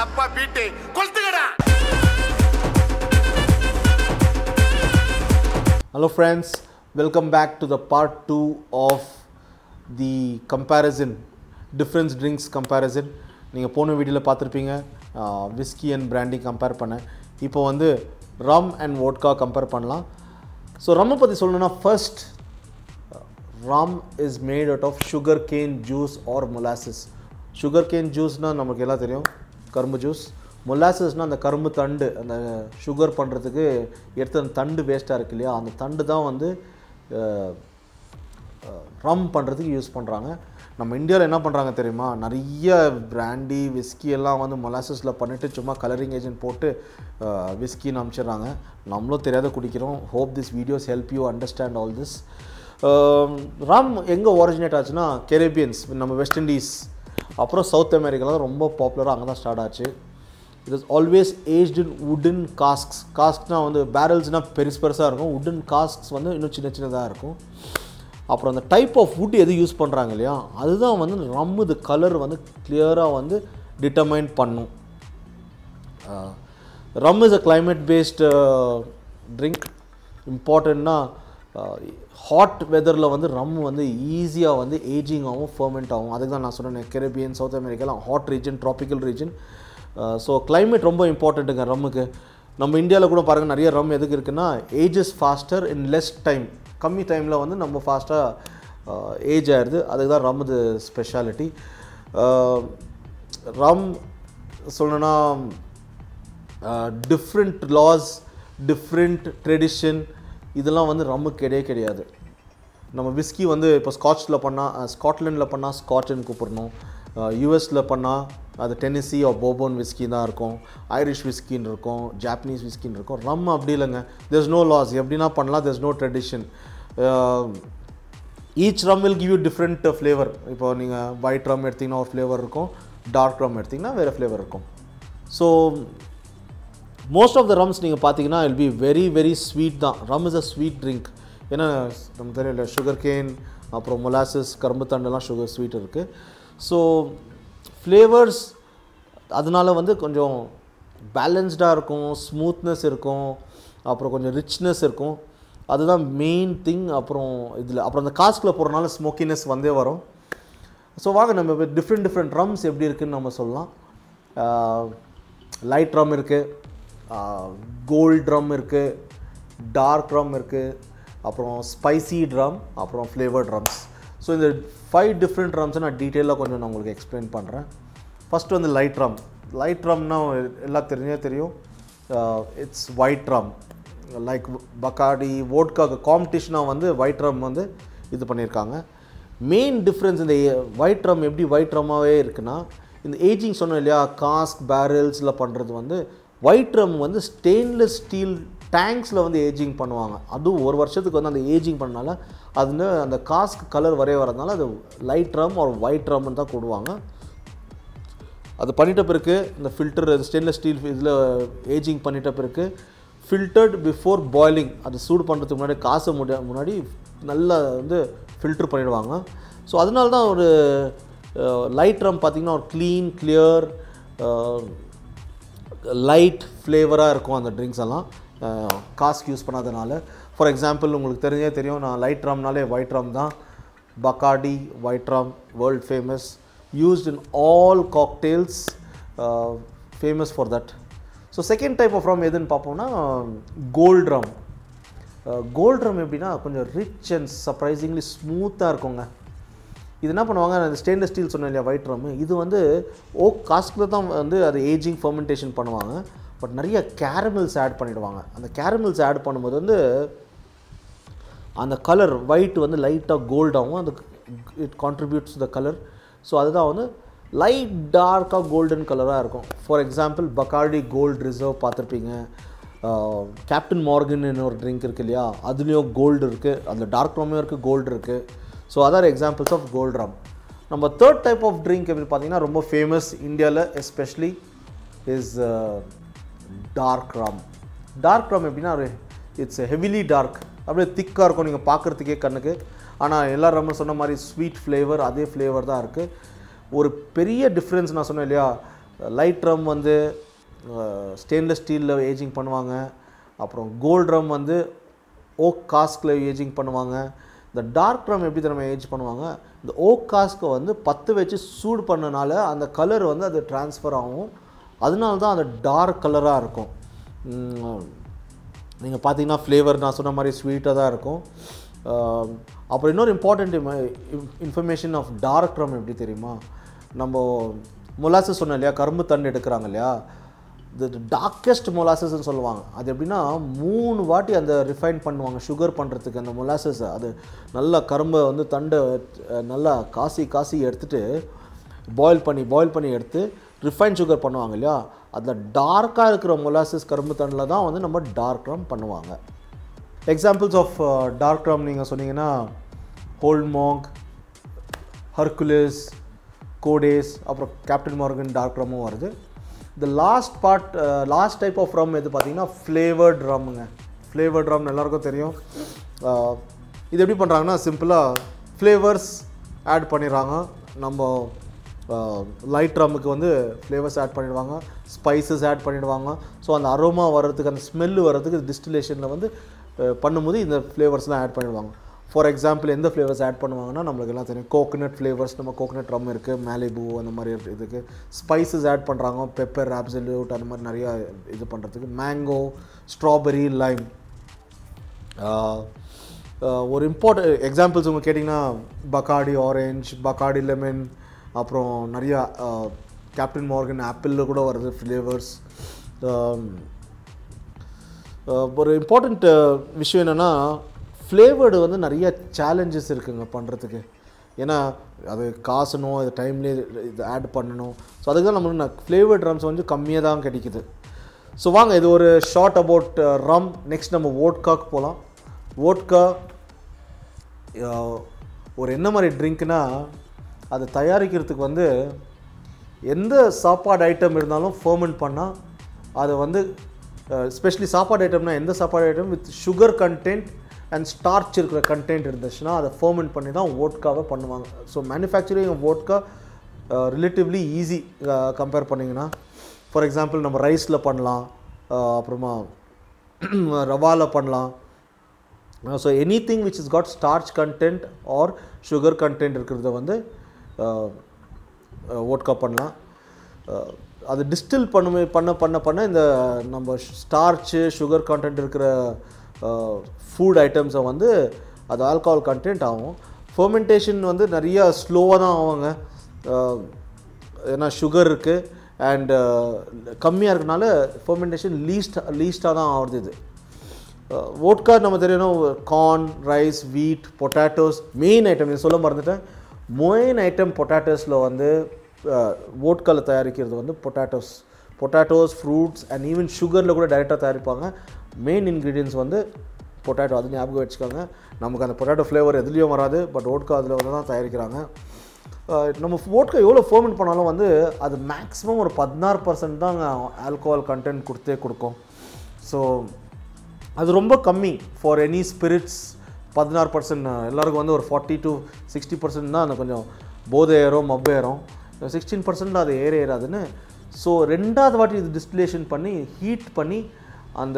சப்பா பீட்டு கொளுத்துக்கடா Hello friends, welcome back to the part 2 of the comparison, difference drinks comparison. நீங்கள் போன வீடியோவில் பார்த்துருப்பீங்க விஸ்கி அண்ட் பிராண்டி கம்பேர் பண்ணேன் இப்போ வந்து ரம் அண்ட் வோட்கா கம்பேர் பண்ணலாம் ஸோ ரம்மை பற்றி சொல்லணும்னா first rum is made out of sugar cane juice or molasses sugar cane ஜூஸ்னால் நமக்கு எல்லாம் தெரியும் கரும்பு ஜூஸ் மொலாசஸ்னால் அந்த கரும்பு தண்டு அந்த சுகர் பண்ணுறதுக்கு எடுத்த அந்த தண்டு வேஸ்ட்டாக இருக்கு இல்லையா அந்த தண்டு தான் வந்து ரம் பண்ணுறதுக்கு யூஸ் பண்ணுறாங்க நம்ம இந்தியாவில் என்ன பண்ணுறாங்க தெரியுமா நிறைய பிராண்டி விஸ்கி எல்லாம் வந்து மொலாசஸில் பண்ணிவிட்டு சும்மா கலரிங் ஏஜென்ட் போட்டு விஸ்கின்னு அனுப்பிச்சிடுறாங்க நம்மளும் தெரியாத குடிக்கிறோம் hope this videos help you understand all this rum எங்கே ஒரிஜினேட் ஆச்சுன்னா கெரேபியன்ஸ் நம்ம வெஸ்ட் இண்டீஸ் அப்புறம் சவுத் அமெரிக்காவில் ரொம்ப பாப்புலராக அங்கே தான் ஸ்டார்ட் ஆச்சு it is always aged in wooden casks காஸ்க்னால் வந்து பேரல்ஸ்னால் பெருசு பெருசாக இருக்கும் வுடன் காஸ்க்ஸ் வந்து இன்னும் சின்ன சின்னதாக இருக்கும் அப்புறம் அந்த டைப் ஆஃப் வுட் எது யூஸ் பண்ணுறாங்க இல்லையா அதுதான் வந்து ரம் இது கலர் வந்து கிளியராக வந்து டிட்டர்மைன் பண்ணும் rum is a climate based drink இம்பார்ட்டண்ட்னா ஹாட் வெதரில் வந்து ரம் வந்து ஈஸியாக வந்து ஏஜிங் ஆகும் ஃபர்மெண்ட் ஆகும் அதுக்கு தான் நான் சொன்னேன் கெரேபியன் சவுத் அமெரிக்காலாம் hot region tropical region so climate ரொம்ப இம்பார்ட்டண்ட்டுங்க ரம்முக்கு நம்ம இந்தியாவில் கூட பாருங்கள் நிறைய ரம் எதுக்கு இருக்குன்னா ages faster in less time கம்மி டைமில் வந்து நம்ம ஃபாஸ்ட்டாக ஏஜ் ஆயிடுது அதுக்கு தான் ரம் இது ஸ்பெஷாலிட்டி ரம் சொல்லணுன்னா டிஃப்ரெண்ட் லாஸ் டிஃப்ரெண்ட் ட்ரெடிஷன் இதெல்லாம் வந்து ரம்முக்கு கிடையவே கிடையாது நம்ம விஸ்கி வந்து இப்போ ஸ்காட்ச்சில் பண்ணால் ஸ்காட்லாண்டில் பண்ணால் ஸ்காட்ச்னு கூப்பிடணும் யூஎஸில் பண்ணால் அது டென்னிசி ஆர் போபோன் விஸ்கி தான் இருக்கும் ஐரிஷ் விஸ்கின்னு இருக்கும் ஜாப்பனீஸ் விஸ்கின்னு இருக்கும் ரம் அப்படி இல்லைங்க there's நோ லாஸ் எப்படின்னா பண்ணலாம் there's no tradition each rum will give you different flavour இப்போ நீங்கள் ஒயிட் ரம் எடுத்திங்கன்னா ஒரு ஃப்ளேவர் இருக்கும் டார்க் ரம் எடுத்திங்கன்னா வேறு ஃப்ளேவர் இருக்கும் so most of the rums நீங்கள் பார்த்தீங்கன்னா இல் பி வெரி வெரி ஸ்வீட் தான் rum is a sweet drink ஏன்னா நமக்கு தெரியல சுகர் கேன் அப்புறம் மொலாசஸ் கரும்பு தண்டெல்லாம் சுகர் ஸ்வீட் இருக்குது ஸோ ஃப்ளேவர்ஸ் அதனால வந்து கொஞ்சம் பேலன்ஸ்டாக இருக்கும் ஸ்மூத்னஸ் இருக்கும் அப்புறம் கொஞ்சம் ரிச்னஸ் இருக்கும் அதுதான் மெயின் திங் அப்புறம் இதில் அப்புறம் அந்த காஸ்கில் போகிறனால ஸ்மோக்கினஸ் வந்தே வரும் ஸோ வாங்க நம்ம டிஃப்ரெண்ட் டிஃப்ரெண்ட் ட்ரம்ஸ் எப்படி இருக்குன்னு நம்ம சொல்லலாம் லைட் ட்ரம் இருக்குது கோல்ட் ட்ரம் இருக்குது டார்க் ட்ரம் இருக்குது அப்புறம் ஸ்பைசி ட்ரம் அப்புறம் ஃப்ளேவர் ட்ரம்ஸ் ஸோ இந்த ஃபைவ் டிஃப்ரெண்ட் ட்ரம்ஸை நான் டீட்டெயிலாக கொஞ்சம் நான் உங்களுக்கு எக்ஸ்பிளைன் பண்ணுறேன் ஃபஸ்ட்டு வந்து லைட் ட்ரம் லைட் ட்ரம்னா எல்லாம் தெரிஞ்சே தெரியும் it's white rum like Bacardi வோட்காக்கு காம்படிஷனாக வந்து ஒயிட் ட்ரம் வந்து இது பண்ணியிருக்காங்க மெயின் டிஃப்ரென்ஸ் இந்த ஒயிட் ட்ரம் எப்படி ஒயிட் ட்ரம்மாகவே இருக்குன்னா இந்த ஏஜிங் சொன்னோம் இல்லையா காஸ்க் பேரல்ஸில் பண்ணுறது வந்து ஒயிட் ட்ரம் வந்து ஸ்டெயின்லெஸ் ஸ்டீல் டேங்க்ஸில் வந்து ஏஜிங் பண்ணுவாங்க அதுவும் ஒரு வருஷத்துக்கு வந்து அந்த ஏஜிங் பண்ணனால அது வந்து அந்த காஸ்க் கலர் வரைய வரதுனால அது லைட் ட்ரம் ஒரு ஒயிட் ட்ரம்னு தான் கொடுவாங்க அது பண்ணிட்ட பிறகு இந்த ஃபில்டர் ஸ்டெயின்லெஸ் ஸ்டீல் இதில் ஏஜிங் பண்ணிட்ட பிறகு ஃபில்டர்ட் பிஃபோர் பாய்லிங் அது சூடு பண்ணுறதுக்கு முன்னாடி காசு முடி முன்னாடி நல்லா வந்து ஃபில்டர் பண்ணிடுவாங்க ஸோ அதனால தான் ஒரு லைட் ரம் பார்த்திங்கன்னா ஒரு க்ளீன் கிளியர் லைட் ஃப்ளேவராக இருக்கும் அந்த ட்ரிங்க்ஸ் எல்லாம் காஸ்க் யூஸ் பண்ணாதனால ஃபார் எக்ஸாம்பிள் உங்களுக்கு தெரிஞ்சே தெரியும் நான் லைட் ரம்னாலே ஒயிட் ரம் தான் Bacardi white rum world famous used in all cocktails uh, famous for that so second type of rum எதுன்னு பார்ப்போம்னா கோல்ட் ரம் கோல்ட் ரம் எப்படின்னா கொஞ்சம் ரிச் அண்ட் சர்ப்ரைசிங்லி ஸ்மூத்தாக இருக்குங்க இது என்ன பண்ணுவாங்க அந்த ஸ்டெயின்லெஸ் ஸ்டீல் சொன்னேன் இல்லையா ஒயிட் ரம் இது வந்து ஓக் காஸ்கில் தான் வந்து அது ஏஜிங் ஃபர்மெண்டேஷன் பண்ணுவாங்க பட் நிறைய கேரமில்ஸ் ஆட் பண்ணிடுவாங்க அந்த கேரமில்ஸ் ஆட் பண்ணும்போது வந்து அந்த கலர் ஒயிட் வந்து லைட்டாக கோல்டாகவும் அந்த it contributes the colour so அதுதான் வந்து லைட் டார்க்காக கோல்டன் கலராக இருக்கும் for example Bacardi gold reserve பார்த்துருப்பீங்க கேப்டன் மார்கன் ஒரு ட்ரிங்க் இருக்குது இல்லையா அதுலேயும் கோல்டு இருக்குது அதில் டார்க் ரம்மையும் இருக்குது கோல்டு இருக்குது so other examples of gold rum நம்ம தேர்ட் டைப் ஆஃப் ட்ரிங்க் எப்படி பார்த்தீங்கன்னா ரொம்ப ஃபேமஸ் இந்தியாவில் especially is dark rum dark rum எப்படின்னா இட்ஸ் ஹெவிலி டார்க் அப்படியே திக்காக இருக்கும் நீங்கள் பார்க்குறதுக்கே கண்ணுக்கு ஆனால் எல்லா ரம்மும் சொன்ன மாதிரி ஸ்வீட் ஃப்ளேவர் அதே ஃப்ளேவர் தான் இருக்குது ஒரு பெரிய டிஃப்ரென்ஸ் நான் சொன்னேன் இல்லையா லைட் ரம் வந்து ஸ்டெயின்லெஸ் ஸ்டீலில் ஏஜிங் பண்ணுவாங்க அப்புறம் கோல்ட் ரம் வந்து ஓக் காஸ்கில் ஏஜிங் பண்ணுவாங்க இந்த டார்க் ரம் எப்படி தெரியுமா ஏஜ் பண்ணுவாங்க இந்த ஓக் காஸ்க்கை வந்து பத்து வச்சு சூடு பண்ணனால அந்த கலர் வந்து அது ட்ரான்ஸ்ஃபர் ஆகும் அதனால தான் அது டார்க் கலராக இருக்கும் நீங்கள் பார்த்தீங்கன்னா ஃப்ளேவர் நான் சொன்ன மாதிரி ஸ்வீட்டாக தான் இருக்கும் ஆஹ் அப்புறம் இன்னொரு important information of dark rum எப்படி தெரியுமா நம்ம மொலாசஸ் சொன்னோம் இல்லையா கரும்பு தண்டு எடுக்கிறாங்க இல்லையா இது டார்க்கெஸ்ட் மொலாசஸ்ன்னு சொல்லுவாங்க அது எப்படின்னா மூணு வாட்டி அந்த ரிஃபைன் பண்ணுவாங்க சுகர் பண்ணுறதுக்கு அந்த மொலாசஸ் அது நல்லா கரும்பை வந்து தண்டை அஹ், நல்லா காசி காசி எடுத்துட்டு பாயில் பண்ணி பாயில் பண்ணி எடுத்து ரிஃபைன் சுகர் பண்ணுவாங்க இல்லையா அதில் டார்க்காக இருக்கிற மொலாசஸ் கரும்பு தண்டில் தான் வந்து நம்ம டார்க் ரம் பண்ணுவாங்க எக்ஸாம்பிள்ஸ் ஆஃப் டார்க் ரம் நீங்கள் சொன்னீங்கன்னா ஹோல்மாங் ஹர்குலிஸ் கோடேஸ் அப்புறம் கேப்டன் மார்கன் டார்க் ரம்மும் வருது இந்த last part last type of rum எது பார்த்தீங்கன்னா ஃப்ளேவர்ட் ரம்முங்க ஃப்ளேவர்ட் ரம் எல்லாருக்கும் தெரியும் அஹ், இது எப்படி பண்ணுறாங்கன்னா சிம்பிளாக ஃப்ளேவர்ஸ் ஆட் பண்ணிடுறாங்க நம்ம லைட் ரம்முக்கு வந்து ஃப்ளேவர்ஸ் ஆட் பண்ணிடுவாங்க ஸ்பைசஸ் ஆட் பண்ணிடுவாங்க ஸோ அந்த அரோமா வர்றதுக்கு அந்த ஸ்மெல்லு வர்றதுக்கு டிஸ்டிலேஷனில் வந்து அஹ், பண்ணும்போது இந்த ஃப்ளேவர்ஸ்லாம் ஆட் பண்ணிடுவாங்க ஃபார் எக்ஸாம்பிள் எந்த ஃப்ளேவர்ஸ் ஆட் பண்ணுவாங்கன்னா நம்மளுக்கு எல்லாம் தெரியும் கோகனட் ஃப்ளேவர்ஸ் நம்ம கோகனட் ரம் இருக்குது மேலிபூ அந்த மாதிரி இருக்கு- இதுக்கு ஸ்பைசஸ் ஆட் பண்ணுறாங்க பெப்பர் ஆப்சல்யூட் அந்த மாதிரி நிறையா இது பண்ணுறதுக்கு மேங்கோ ஸ்ட்ராபெரி லைம் ஒரு இம்பார்ட்டன்ட் எக்ஸாம்பிள்ஸ் உங்க கேட்டிங்கன்னா பக்காடி ஆரஞ்ச் பக்காடி லெமன் அப்புறம் நிறையா கேப்டன் மார்கன் ஆப்பிளில் கூட வருது ஃப்ளேவர்ஸ் ஒரு இம்பார்ட்டண்ட் விஷயம் என்னென்னா ஃப்ளேவர்டு வந்து நிறைய சேலஞ்சஸ் இருக்குங்க பண்ணுறதுக்கு ஏன்னா அது காசணும் அது டைம்லேயே இது ஆட் பண்ணணும் ஸோ அதுக்கு தான் நம்மளுக்கு ஃப்ளேவர்ட் ரம்ஸ் வந்து கம்மியாக தான் கிடைக்குது ஸோ வாங்க இது ஒரு ஷார்ட் அபவுட் ரம் நெக்ஸ்ட் நம்ம ஓட்காக்கு போகலாம் ஓட்கா ஒரு என்ன மாதிரி ட்ரிங்க்னா அதை தயாரிக்கிறதுக்கு வந்து எந்த சாப்பாடு ஐட்டம் இருந்தாலும் ஃபர்மெண்ட் பண்ணால் அதை வந்து ஸ்பெஷலி சாப்பாடு ஐட்டம்னா எந்த சாப்பாடு item with sugar content and starch இருக்கிற கண்டென்ட் இருந்துச்சுன்னா அதை ஃபர்மெண்ட் பண்ணி தான் ஓட்காவை பண்ணுவாங்க so manufacturing vodka relatively easy compare பண்ணிங்கன்னா ஃபார் எக்ஸாம்பிள் நம்ம ரைஸில் பண்ணலாம் அஹ் அப்புறமா ரவாவில் பண்ணலாம் so any thing which is got starch content or sugar content இருக்கிறத வந்து ஓட்கா பண்ணலாம் அஹ் அது டிஸ்டில் பண்ணுமே பண்ண பண்ண பண்ண இந்த நம்ம ஸ்டார்ச்சு சுகர் கண்டென்ட் இருக்கிற ஃபுட் ஐட்டம்ஸை வந்து அது ஆல்கஹால் கண்டென்ட் ஆகும் ஃபர்மெண்டேஷன் வந்து நிறையா ஸ்லோவாக தான் ஆவாங்க அஹ் ஏன்னா சுகர் இருக்குது அண்ட் கம்மியாக இருக்கனால ஃபர்மெண்டேஷன் லீஸ்ட் லீஸ்ட்டாக தான் ஆகுது இது ஓட்கா நம்ம தெரியணும் corn rice wheat potatoes main item இது சொல்ல மறந்துட்டேன் மெயின் ஐட்டம் பொட்டேட்டோஸில் வந்து ஓட்காவில் தயாரிக்கிறது வந்து potatoes potatoes fruits and even சுகரில் கூட டைரெக்டாக தயாரிப்பாங்க மெயின் இன்க்ரீடியன்ஸ் வந்து பொட்டேட்டோ அது ஞாபகம் வச்சுக்கோங்க நமக்கு அந்த பொட்டேட்டோ ஃப்ளேவர் எதுலேயும் வராது பட் ஓட்கா அதில் வந்து தான் தயாரிக்கிறாங்க அஹ் நம்ம ஓட்கா எவ்வளோ ஃபர்மெண்ட் பண்ணாலும் வந்து அது மேக்ஸிமம் ஒரு பதினாறு பர்சன்ட் தான் ஆல்கோஹால் கண்டென்ட் கொடுத்தே கொடுக்கும் ஸோ அது ரொம்ப கம்மி ஃபார் எனி ஸ்பிரிட்ஸ் பதினாறு பர்சன்ட் எல்லாருக்கும் வந்து ஒரு ஃபார்ட்டி டு சிக்ஸ்டி பர்சன்ட் தான் அந்த கொஞ்சம் போதை ஏறும் மப்பு ஏறும் சிக்ஸ்டீன் பர்சன்ட் அது ஏற ஏறாதுன்னு ஸோ ரெண்டாவது வாட்டி இது டிஸ்டிலேஷன் பண்ணி ஹீட் பண்ணி அந்த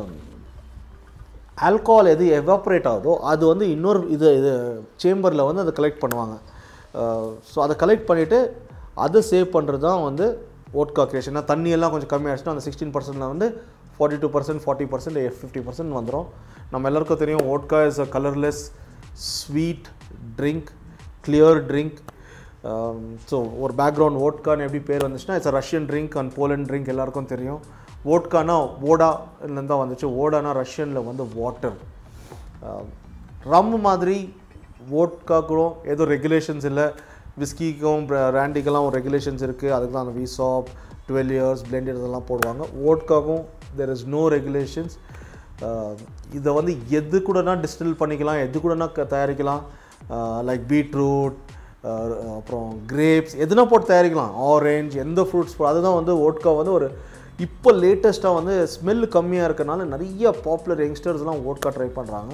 ஆல்கோஹால் எது எவாப்ரேட் ஆகுதோ அது வந்து இன்னொரு இது இது சேம்பரில் வந்து அதை கலெக்ட் பண்ணுவாங்க ஸோ அதை கலெக்ட் பண்ணிவிட்டு அதை சேவ் பண்ணுறது தான் வந்து ஓட்கா கிரியேஷன் தண்ணியெல்லாம் கொஞ்சம் கம்மியாகிடுச்சுன்னா அந்த சிக்ஸ்டீன் பர்சன்டில் வந்து forty two percent forty percent fifty percent வந்துடும் நம்ம எல்லாருக்கும் தெரியும் vodka is a colourless sweet drink clear drink so ஒரு பேக்ரவுண்ட் ஓட்கான்னு எப்படி பேர் வந்துச்சுன்னா it's Russian drink and Poland drink எல்லாருக்கும் தெரியும் ஓட்கானா ஓடாலேருந்து தான் வந்துச்சு ஓடானா ரஷ்யனில் வந்து வாட்டர் ரம் மாதிரி ஓட்காக்கும் ஏதோ ரெகுலேஷன்ஸ் இல்லை விஸ்கிக்கும் ரேண்டிக்கெல்லாம் ஒரு ரெகுலேஷன்ஸ் இருக்குது அதுக்கு தான் அந்த விசாப் டுவெல் இயர்ஸ் பிளெண்டட் இதெல்லாம் போடுவாங்க ஓட்காக்கும் தெர் இஸ் நோ ரெகுலேஷன்ஸ் இதை வந்து எது கூடனா டிஸ்டில் பண்ணிக்கலாம் எது கூடனா க- தயாரிக்கலாம் லைக் பீட்ரூட் அப்புறம் கிரேப்ஸ் எதுனா போட்டு தயாரிக்கலாம் ஆரஞ்ச் எந்த ஃப்ரூட்ஸ் அதுதான் வந்து ஓட்கா வந்து ஒரு இப்போ லேட்டஸ்ட்டாக வந்து ஸ்மெல் கம்மியாக இருக்கனால நிறைய பாப்புலர் யங்ஸ்டர்ஸ்லாம் ஓட்கா ட்ரை பண்ணுறாங்க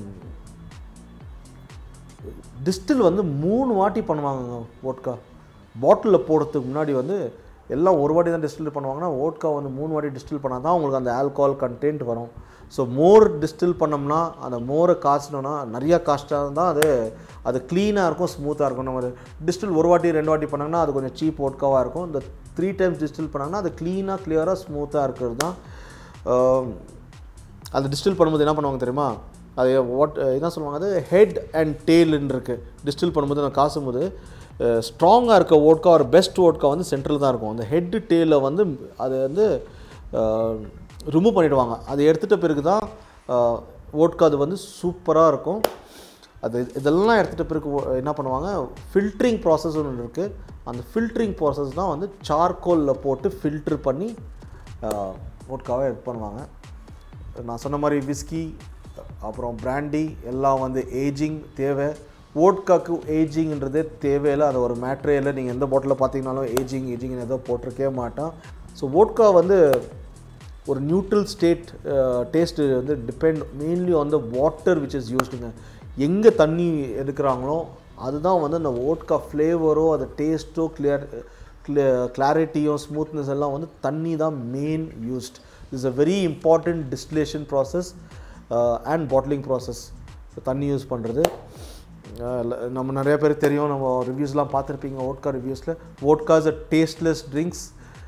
டிஸ்டில் வந்து மூணு வாட்டி பண்ணுவாங்க ஓட்கா பாட்டிலில் போடுறதுக்கு முன்னாடி வந்து எல்லாம் ஒரு வாட்டி தான் டிஸ்டில் பண்ணுவாங்கன்னா ஓட்கா வந்து மூணு வாட்டி டிஸ்டில் பண்ணால் தான் உங்களுக்கு அந்த ஆல்கஹால் கண்டென்ட் வரும் ஸோ மோர் டிஸ்டில் பண்ணோம்னா அந்த மோரை காய்ச்சணும்னா நிறையா காஸ்ட்டாக இருந்தால் அது அது க்ளீனாக இருக்கும் ஸ்மூத்தாக இருக்கும் நம்ம டிஸ்டில் ஒரு வாட்டி ரெண்டு வாட்டி பண்ணாங்கன்னா அது கொஞ்சம் சீப் ஓட்காவாக இருக்கும் இந்த த்ரீ டைம்ஸ் டிஸ்டில் பண்ணாங்கன்னா அது க்ளீனாக கிளியராக ஸ்மூத்தாக இருக்கிறது தான் ஆஹ், அது டிஸ்டில் பண்ணும்போது என்ன பண்ணுவாங்க தெரியுமா அது வாட் என்ன சொல்லுவாங்க அது ஹெட் அண்ட் டெய்லுன்னு இருக்குது டிஸ்டில் பண்ணும்போது நான் காசும்போது ஸ்ட்ராங்காக இருக்க ஓட்கா ஒரு பெஸ்ட் ஓட்கா வந்து சென்ட்ரல் தான் இருக்கும் அந்த ஹெட்டு டேல வந்து அது வந்து ரிமூவ் பண்ணிடுவாங்க அது எடுத்துகிட்ட பிறகு தான் ஓட்கா அது வந்து சூப்பராக இருக்கும் அது இதெல்லாம் எடுத்துகிட்ட பிறகு ஓ- என்ன பண்ணுவாங்க ஃபில்ட்ரிங் ப்ராசஸ் ஒன்று இருக்குது அந்த ஃபில்ட்ரிங் ப்ராசஸ் தான் வந்து சார்கோலில் போட்டு ஃபில்ட்ரு பண்ணி ஓட்காவை இது பண்ணுவாங்க நான் சொன்ன மாதிரி விஸ்கி அப்புறம் பிராண்டி எல்லாம் வந்து ஏஜிங் தேவை ஓட்காக்கு ஏஜிங்ன்றதே தேவையில்லை அது ஒரு மேட்ரே இல்லை நீங்கள் எந்த பாட்டிலில் பார்த்தீங்கனாலும் ஏஜிங் ஏஜிங்னு ஏதோ போட்டிருக்கே மாட்டான் ஸோ ஓட்கா வந்து ஒரு நியூட்ரல் ஸ்டேட் டேஸ்ட்டு வந்து depend mainly on the water which is யூஸ்டுங்க எங்கே தண்ணி எடுக்கிறாங்களோ அதுதான் வந்து அந்த ஓட்கா ஃப்ளேவரோ அது டேஸ்ட்டோ கிளியர் கிளாரிட்டியோ ஸ்மூத்னஸ் எல்லாம் வந்து தண்ணி தான் main used is a very important distillation process and bottling process தண்ணி யூஸ் பண்ணுறது நம்ம நிறைய பேர் தெரியும் நம்ம ரிவ்யூஸ்லாம் பார்த்துருப்பீங்க ஓட்கா ரிவ்யூஸில் vodka is a tasteless drinks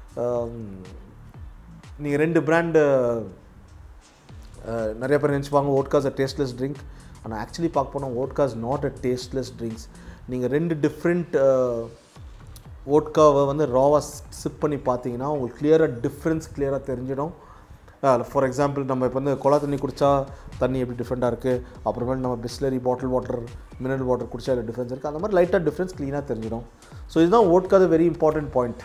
நீங்கள் ரெண்டு பிராண்டு நிறைய பேர் நினச்சிப்பாங்க ஓட்காஸ் அ டேஸ்ட்லெஸ் ட்ரிங்க் ஆனால் ஆக்சுவலி பார்க்க போனால் vodka's not a tasteless drinks நீங்கள் ரெண்டு டிஃப்ரெண்ட் ஓட்காவை வந்து ராவாக சிப் பண்ணி பார்த்தீங்கன்னா உங்களுக்கு கிளியராக டிஃப்ரென்ஸ் கிளியராக தெரிஞ்சிடும் ஃபார் எக்ஸாம்பிள் நம்ம இப்போ வந்து குழா தண்ணி குடித்தா தண்ணி எப்படி டிஃப்ரெண்ட்டாக இருக்குது அப்புறமேல் நம்ம Bisleri bottle water mineral water குடிச்சா அதில் டிஃப்ரென்ஸ் இருக்குது அந்த மாதிரி லைட்டாக டிஃப்ரென்ஸ் க்ளீனாக தெரிஞ்சிடும் ஸோ இதுதான் ஓட்காது வெரி இம்பார்ட்டன்ட் பாயிண்ட்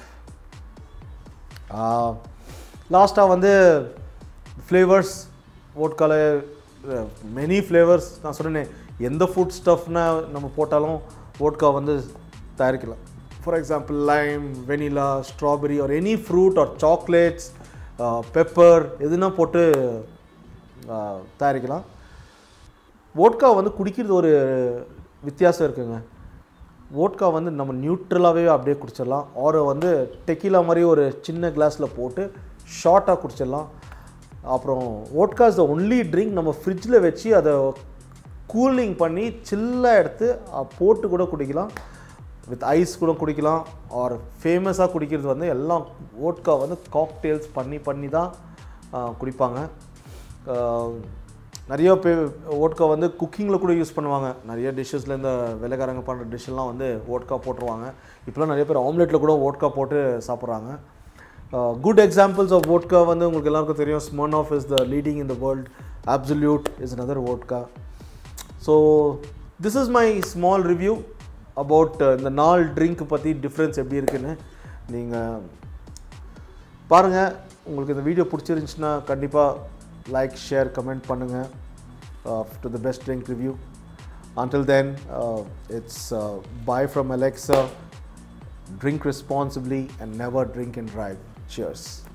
லாஸ்ட்டாக வந்து ஃப்ளேவர்ஸ் ஓட்கால மெனி ஃப்ளேவர்ஸ் நான் சொன்னேனே எந்த ஃபுட் ஸ்டஃப்னா நம்ம போட்டாலும் ஓட்கா வந்து தயாரிக்கலாம் for example lime vanilla strawberry or any fruit or chocolates pepper எதுனா போட்டு ஆஹ், தயாரிக்கலாம் ஓட்கா வந்து குடிக்கிறது ஒரு வித்தியாசம் இருக்குங்க ஓட்கா வந்து நம்ம நியூட்ரலாகவே அப்படியே குடிச்சிடலாம் ஆர் வந்து டெக்கிலா மாதிரி ஒரு சின்ன கிளாஸில் போட்டு ஷார்ட்டாக குடிச்சிடலாம் அப்புறம் vodka is the only drink நம்ம ஃப்ரிட்ஜில் வச்சு அதை கூலிங் பண்ணி சில்லாக எடுத்து அஹ், போட்டு கூட குடிக்கலாம் வித் ஐஸ் கூட குடிக்கலாம் ஆர் ஃபேமஸாக குடிக்கிறது வந்து எல்லாம் ஓட்கா வந்து காக்டெயில்ஸ் பண்ணி பண்ணி தான் அஹ், குடிப்பாங்க அஹ், நிறைய பேர் ஓட்கா வந்து குக்கிங்கில் கூட யூஸ் பண்ணுவாங்க நிறைய டிஷ்ஷஸில் இந்த வெள்ளைக்காரங்க பண்ணுற டிஷ்ஷெல்லாம் வந்து ஓட்கா போட்டுருவாங்க இப்போலாம் நிறைய பேர் ஆம்லெட்டில் கூட ஓட்கா போட்டு சாப்பிட்றாங்க குட் எக்ஸாம்பிள்ஸ் ஆஃப் ஓட்கா வந்து உங்களுக்கு எல்லாருக்கும் தெரியும் Smirnoff is the leading in the world absolut is another vodka so this is my small review about இந்த நாலு ட்ரிங்க் பற்றி டிஃப்ரென்ஸ் எப்படி இருக்குன்னு நீங்கள் பாருங்கள் உங்களுக்கு இந்த வீடியோ பிடிச்சிருந்துச்சுன்னா கண்டிப்பாக லைக் ஷேர் கமெண்ட் பண்ணுங்கள் to the best drink review until then uh, it's uh, bye from alexa drink responsibly and never drink and drive cheers